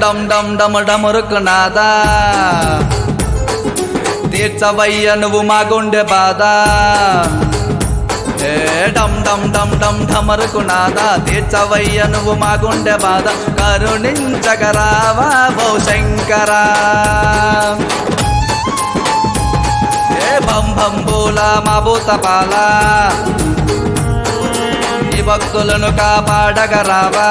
డమ్ డమ్ డమ డమరుకు నాదా తీర్చవయ్య నువ్వు మా గుండె బాధ ఏ డమ్ డమ్ డమ్ డమ్ ఢమరుకు నాదా తీర్చవయ్య నువ్వు మా గుండె బాధ కరుణించగరావా బౌ శంకరా ఏ బం భంబూల మా భూతపాల ఈ భక్తులను కాపాడగరావా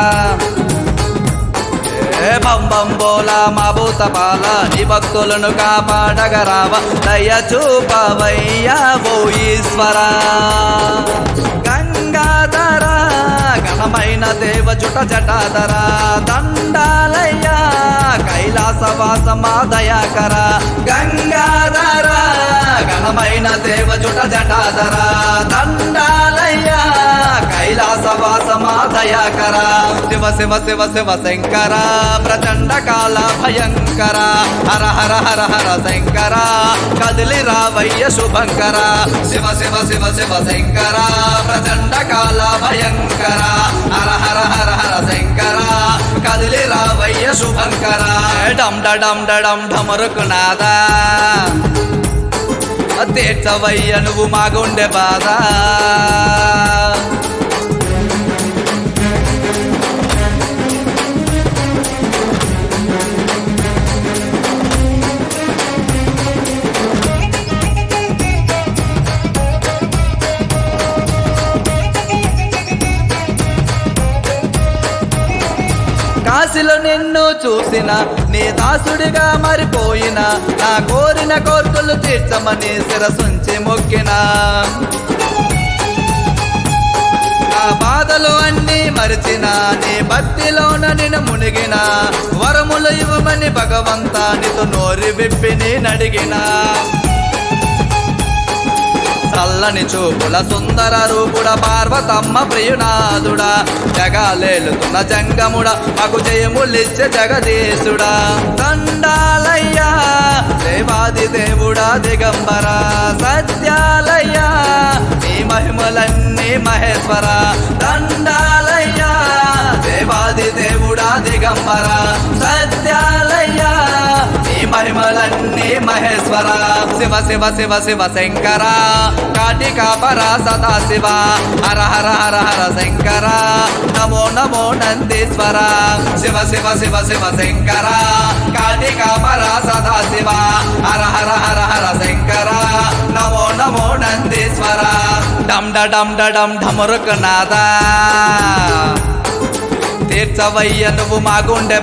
ఏ బం బం బోలా మా భూతపాల నీ భక్తులను కాపాడగరావా దయ చూపవయ్యా ఓ ఈశ్వరా గంగాధర ఘనమైన దేవ జుట జటాధర దండాలయ్యా కైలాసవాస మా దయాకర గంగాధర ఘనమైన దేవ జుట జటాధర దండాలయ్యా కైలాసవాస మా దయాకర శివ శివ శివ శివ శంకర ప్రచండ కాల భయంకర హర హర హర హర శంకర కదిలి రావయ్య శుభంకర శివ శివ శివ శివ శంకర ప్రచండ కాల భయంకర హర హర హర హర శంకర కదిలి రావయ్య శుభంకర డమ్ డమ్ డమ్ ఢమరుకు నాదా తీర్చవయ్య నువ్వు మా గుండె బాధ కాశీలో నిన్ను చూసిన నీ దాసుడిగా మారిపోయిన నా కోరిన కోర్కులు తీర్చమని శిరసుంచి మొక్కిన నా బాధలు అన్నీ మరిచిన నీ భక్తిలోన నేను మునిగిన వరములు ఇవ్వమని భగవంతా నీతో నోరి విప్పి నేనడిగినా చల్లని చూపుల సుందర రూపుడ పార్వతమ్మ ప్రియునాథుడా జగాలేలుతున్న జంగముడ మాకు జయములిచ్చే జగదీశుడా దండాలయ్యా దేవాది దేవుడా దిగంబర సత్యాలయ్యా నీ మహిమలన్నీ మహేశ్వర దండాలయ్యా దేవాది దేవుడా దిగంబర సత్యాలయ్యా నీ మహిమలన్నీ మహేశ్వర శివ శివ శివ శివ శంకర కాటి కాపర సదా శివ హర హర హర హర శంకర నమో నమో నందీశ్వర శివ శివ శివ శివ శంకర కాటి కాపర సదా శివ హర హర హర హర శంకర నమో నమో నందీశ్వర డమ్ డమ్ డమ్ ఢమరుక నాదా తీర్చవయ్య నువ్వు మా గుండె